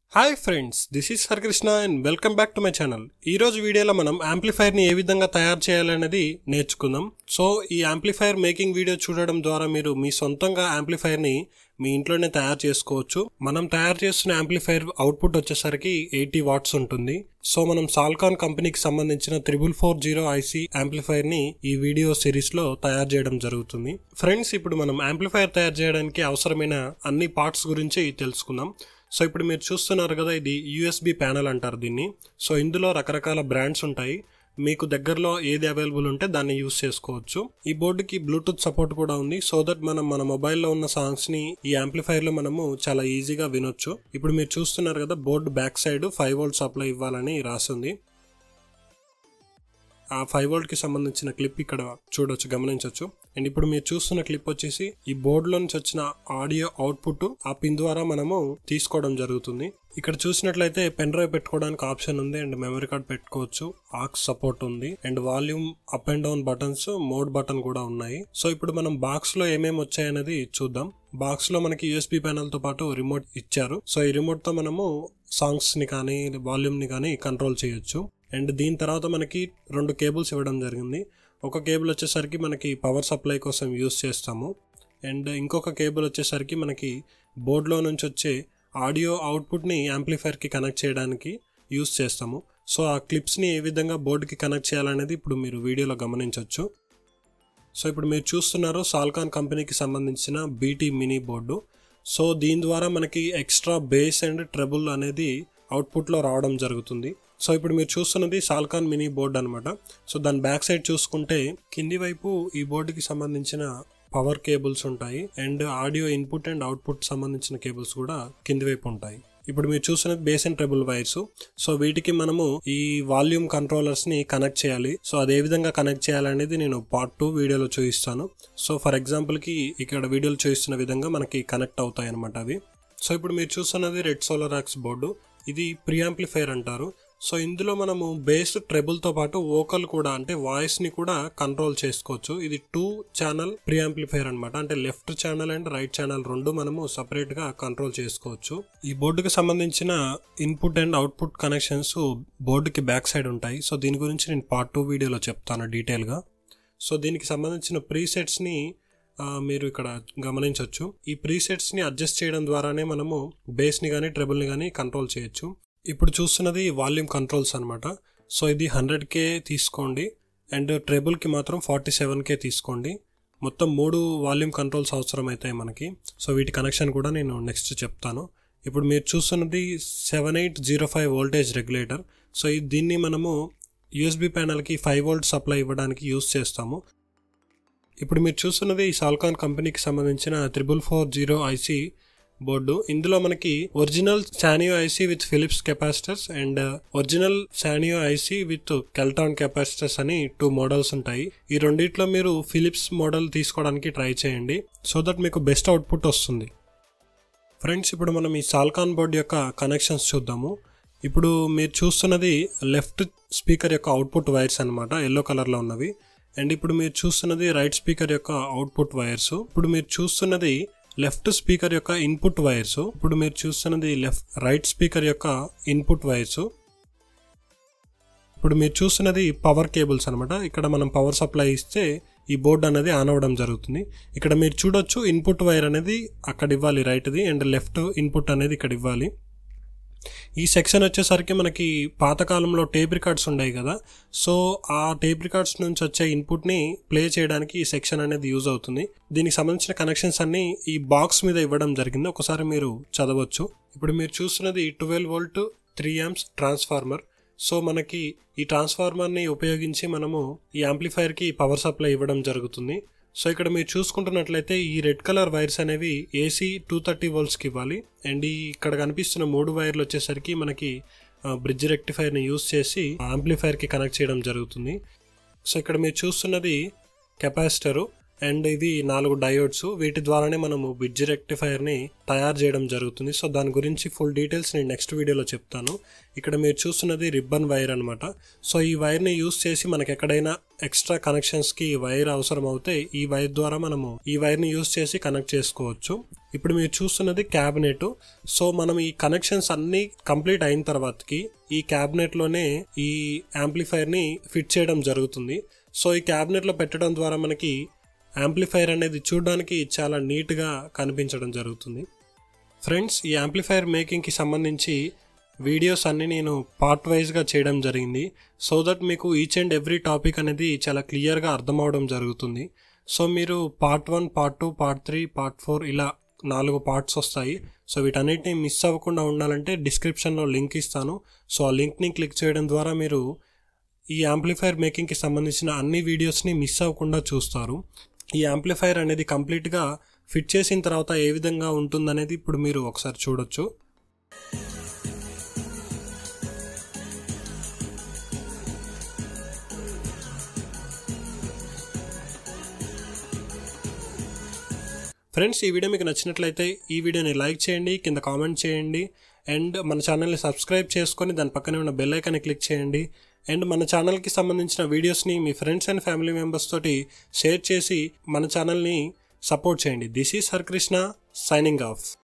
hi friends this is Harikrishna and welcome back to my channel ఈ రోజు వీడియోలో మనం యాంప్లిఫైర్ని ఏ విధంగా తయారు చేయాలనేది నేర్చుకుందాం సో ఈ యాంప్లిఫైర్ మేకింగ్ వీడియో చూడడం ద్వారా మీరు మీ సొంతంగా యాంప్లిఫైర్ని మీ ఇంట్లోనే తయారు చేసుకోవచ్చు మనం తయారు చేస్తున్న యాంప్లిఫైర్ అవుట్పుట్ వచ్చేసరికి ఎయిటీ వాట్స్ ఉంటుంది సో మనం సాల్కాన్ కంపెనీకి సంబంధించిన triple four zero IC amplifier ని ఈ వీడియో సిరీస్ లో తయారు చేయడం జరుగుతుంది ఫ్రెండ్స్ ఇప్పుడు మనం యాంప్లిఫైర్ తయారు చేయడానికి అవసరమైన అన్ని పార్ట్స్ గురించి తెలుసుకుందాం సో ఇప్పుడు మీరు చూస్తున్నారు కదా ఇది యూఎస్బి ప్యానల్ అంటారు దీన్ని సో ఇందులో రకరకాల బ్రాండ్స్ ఉంటాయి మీకు దగ్గరలో ఏది అవైలబుల్ ఉంటే దాన్ని యూస్ చేసుకోవచ్చు ఈ బోర్డుకి బ్లూటూత్ సపోర్ట్ కూడా ఉంది సో దట్ మనం మన మొబైల్లో ఉన్న సాంగ్స్ ని ఈ యాంప్లిఫైర్ లో మనము చాలా ఈజీగా వినొచ్చు ఇప్పుడు మీరు చూస్తున్నారు కదా board back side five volt supply ఇవ్వాలని రాసింది ఆ ఫైవ్ వోల్ట్ కి సంబంధించిన క్లిప్ ఇక్కడ చూడొచ్చు గమనించవచ్చు అండ్ ఇప్పుడు మీరు చూస్తున్న క్లిప్ వచ్చేసి ఈ బోర్డులో నుంచి వచ్చిన ఆడియో అవుట్పుట్ ఆ పిన్ ద్వారా మనము తీసుకోవడం జరుగుతుంది ఇక్కడ చూసినట్లయితే పెన్ డ్రైవ్ పెట్టుకోవడానికి ఆప్షన్ ఉంది అండ్ మెమరీ కార్డ్ పెట్టుకోవచ్చు ఆక్స్ సపోర్ట్ ఉంది and volume up and down buttons mode button కూడా ఉన్నాయి సో ఇప్పుడు మనం బాక్స్ లో ఏమేమి వచ్చాయనేది చూద్దాం బాక్స్ లో మనకి యూఎస్బి ప్యానల్ తో పాటు రిమోట్ ఇచ్చారు సో ఈ రిమోట్ తో మనము సాంగ్స్ ని కానీ వాల్యూమ్ ని కానీ కంట్రోల్ చేయొచ్చు అండ్ దీని తర్వాత మనకి రెండు కేబుల్స్ ఇవ్వడం జరిగింది ఒక కేబుల్ వచ్చేసరికి మనకి పవర్ సప్లై కోసం యూస్ చేస్తాము అండ్ ఇంకొక కేబుల్ వచ్చేసరికి మనకి బోర్డులో నుంచి వచ్చే ఆడియో అవుట్పుట్ని యాంప్లిఫైర్కి కనెక్ట్ చేయడానికి యూస్ చేస్తాము సో ఆ క్లిప్స్ని ఏ విధంగా బోర్డుకి కనెక్ట్ చేయాలనేది ఇప్పుడు మీరు వీడియోలో గమనించవచ్చు సో ఇప్పుడు మీరు చూస్తున్నారు సాల్కాన్ కంపెనీకి సంబంధించిన బీటీ మినీ బోర్డు సో దీని ద్వారా మనకి ఎక్స్ట్రా బేస్ అండ్ ట్రబుల్ అనేది అవుట్పుట్లో రావడం జరుగుతుంది సో ఇప్పుడు మీరు చూస్తున్నది సాల్కాన్ మినీ బోర్డ్ అనమాట సో దాని బ్యాక్ సైడ్ చూసుకుంటే కింది వైపు ఈ బోర్డుకి సంబంధించిన పవర్ కేబుల్స్ ఉంటాయి and audio input and output సంబంధించిన కేబుల్స్ కూడా కింది వైపు ఉంటాయి ఇప్పుడు మీరు చూస్తున్నది bass and treble wires so వీటికి మనము ఈ వాల్యూమ్ కంట్రోలర్స్ ని కనెక్ట్ చేయాలి సో అదే విధంగా కనెక్ట్ చేయాలనేది నేను పార్ట్ టూ వీడియోలో చూపిస్తాను సో ఫర్ ఎగ్జాంపుల్ కి ఇక్కడ వీడియోలో చూపిస్తున్న విధంగా మనకి కనెక్ట్ అవుతాయి అనమాట అవి సో ఇప్పుడు మీరు చూస్తున్నది రెడ్ సోలరాక్స్ బోర్డు ఇది ప్రియాంప్లిఫైర్ అంటారు సో ఇందులో మనము బేస్ ట్రెబుల్తో పాటు వోకల్ కూడా అంటే వాయిస్ని కూడా కంట్రోల్ చేసుకోవచ్చు ఇది టూ ఛానల్ ప్రియాంప్లిఫైర్ అనమాట అంటే left channel and right channel రెండు మనము సపరేట్గా కంట్రోల్ చేసుకోవచ్చు ఈ బోర్డుకి సంబంధించిన ఇన్పుట్ అండ్ అవుట్పుట్ కనెక్షన్స్ బోర్డుకి బ్యాక్ సైడ్ ఉంటాయి సో దీని గురించి నేను పార్ట్ టూ వీడియోలో చెప్తాను డీటెయిల్గా సో దీనికి సంబంధించిన ప్రీసెట్స్ని మీరు ఇక్కడ గమనించవచ్చు ఈ ప్రీసెట్స్ని అడ్జస్ట్ చేయడం ద్వారానే మనము బేస్ని కానీ ట్రెబుల్ని కానీ కంట్రోల్ చేయొచ్చు ఇప్పుడు చూస్తున్నది వాల్యూమ్ కంట్రోల్స్ అనమాట సో ఇది హండ్రెడ్ కే తీసుకోండి అండ్ ట్రెబుల్కి మాత్రం ఫార్టీ సెవెన్ కే తీసుకోండి మొత్తం మూడు వాల్యూమ్ కంట్రోల్స్ అవసరం అవుతాయి మనకి సో వీటి కనెక్షన్ కూడా నేను నెక్స్ట్ చెప్తాను ఇప్పుడు మీరు చూస్తున్నది seven eight zero five voltage regulator so దీన్ని మనము యూఎస్బి ప్యానల్కి ఫైవ్ వోల్ట్ సప్లై ఇవ్వడానికి యూస్ చేస్తాము ఇప్పుడు మీరు చూస్తున్నది ఈ సాల్కాన్ కంపెనీకి సంబంధించిన triple four zero IC board ఇందులో మనకి original Sanyo IC with Philips capacitors and original Sanyo IC with Keltron capacitors అని టూ మోడల్స్ ఉంటాయి ఈ రెండిట్లో మీరు ఫిలిప్స్ మోడల్ తీసుకోవడానికి ట్రై చేయండి సో దట్ మీకు బెస్ట్ అవుట్పుట్ వస్తుంది ఫ్రెండ్స్ ఇప్పుడు మనం ఈ సాల్కాన్ బోర్డ్ యొక్క కనెక్షన్స్ చూద్దాము ఇప్పుడు మీరు చూస్తున్నది లెఫ్ట్ స్పీకర్ యొక్క అవుట్పుట్ వైర్స్ అనమాట ఎల్లో కలర్లో ఉన్నవి అండ్ ఇప్పుడు మీరు చూస్తున్నది రైట్ స్పీకర్ యొక్క అవుట్పుట్ వైర్స్ ఇప్పుడు మీరు చూస్తున్నది లెఫ్ట్ స్పీకర్ యొక్క ఇన్పుట్ వైర్స్ ఇప్పుడు మీరు చూస్తున్నది లెఫ్ట్ రైట్ స్పీకర్ యొక్క ఇన్పుట్ వైర్స్ ఇప్పుడు మీరు చూస్తున్నది పవర్ కేబుల్స్ అనమాట ఇక్కడ మనం పవర్ సప్లై ఇస్తే ఈ బోర్డ్ అనేది ఆన్ అవ్వడం జరుగుతుంది ఇక్కడ మీరు చూడొచ్చు ఇన్పుట్ వైర్ అనేది అక్కడ ఇవ్వాలి రైట్ది అండ్ లెఫ్ట్ ఇన్పుట్ అనేది ఇక్కడ ఇవ్వాలి ఈ సెక్షన్ వచ్చేసరికి మనకి పాతకాలంలో టేప్ రికార్డ్స్ ఉన్నాయి కదా సో ఆ టేప్ రికార్డ్స్ నుంచి వచ్చే ఇన్పుట్ని ప్లే చేయడానికి ఈ సెక్షన్ అనేది యూజ్ అవుతుంది దీనికి సంబంధించిన కనెక్షన్స్ అన్ని ఈ బాక్స్ మీద ఇవ్వడం జరిగింది ఒకసారి మీరు చదవచ్చు ఇప్పుడు మీరు చూస్తున్నది twelve volt three amps transformer so మనకి ఈ ట్రాన్స్ఫార్మర్ని ఉపయోగించి మనము ఈ యాంప్లిఫైర్కి పవర్ సప్లై ఇవ్వడం జరుగుతుంది సో ఇక్కడ మీరు చూసుకుంటున్నట్లయితే ఈ రెడ్ కలర్ వైర్స్ అనేవి ఏసీ టూ థర్టీ వోల్ట్స్కి ఇవ్వాలి అండ్ ఈ ఇక్కడ కనిపిస్తున్న మూడు వైర్లు వచ్చేసరికి మనకి బ్రిడ్జ్ రెక్టిఫైర్ని యూస్ చేసి యాంప్లిఫైర్కి కనెక్ట్ చేయడం జరుగుతుంది సో ఇక్కడ మీరు చూస్తున్నది కెపాసిటరు అండ్ ఇవి నాలుగు డయోడ్స్ వీటి ద్వారానే మనము బిడ్జ్ రెక్టిఫైర్ ని తయారు చేయడం జరుగుతుంది సో దాని గురించి ఫుల్ డీటెయిల్స్ నేను నెక్స్ట్ వీడియోలో చెప్తాను ఇక్కడ మీరు చూస్తున్నది రిబ్బన్ వైర్ అనమాట సో ఈ వైర్ ని యూస్ చేసి మనకి ఎక్కడైనా ఎక్స్ట్రా కనెక్షన్స్ కి వైర్ అవసరం అవుతే ఈ వైర్ ద్వారా మనము ఈ వైర్ ని యూస్ చేసి కనెక్ట్ చేసుకోవచ్చు ఇప్పుడు మీరు చూస్తున్నది క్యాబినెట్ సో మనం ఈ కనెక్షన్స్ అన్ని కంప్లీట్ అయిన తర్వాతకి ఈ క్యాబినెట్ లోనే ఈ యాంప్లిఫైర్ ని ఫిట్ చేయడం జరుగుతుంది సో ఈ క్యాబినెట్ లో పెట్టడం ద్వారా మనకి యాంప్లిఫైర్ అనేది చూడడానికి చాలా నీట్గా కనిపించడం జరుగుతుంది ఫ్రెండ్స్ ఈ యాంప్లిఫైర్ మేకింగ్కి సంబంధించి వీడియోస్ అన్ని నేను పార్ట్ వైజ్గా చేయడం జరిగింది సో దట్ మీకు ఈచ్ అండ్ ఎవ్రీ టాపిక్ అనేది చాలా క్లియర్గా అర్థం అవడం జరుగుతుంది సో మీరు part one part two part three part four ఇలా నాలుగు పార్ట్స్ వస్తాయి సో వీటన్నిటిని మిస్ అవ్వకుండా ఉండాలంటే డిస్క్రిప్షన్లో లింక్ ఇస్తాను సో ఆ లింక్ని క్లిక్ చేయడం ద్వారా మీరు ఈ యాంప్లిఫైర్ మేకింగ్కి సంబంధించిన అన్ని వీడియోస్ని మిస్ అవ్వకుండా చూస్తారు ఈ యాంప్లిఫైర్ అనేది కంప్లీట్గా ఫిట్ చేసిన తర్వాత ఏ విధంగా ఉంటుందనేది ఇప్పుడు మీరు ఒకసారి చూడొచ్చు ఫ్రెండ్స్ ఈ వీడియో మీకు నచ్చినట్లయితే ఈ వీడియోని లైక్ చేయండి కింద కామెంట్ చేయండి అండ్ మన ఛానల్ని సబ్స్క్రైబ్ చేసుకొని దాని పక్కనే ఉన్న బెల్ ఐకాన్ని క్లిక్ చేయండి అండ్ మన ఛానల్కి సంబంధించిన వీడియోస్ని మీ ఫ్రెండ్స్ అండ్ ఫ్యామిలీ మెంబర్స్ తోటి షేర్ చేసి మన ఛానల్ని సపోర్ట్ చేయండి this is Harikrishna signing of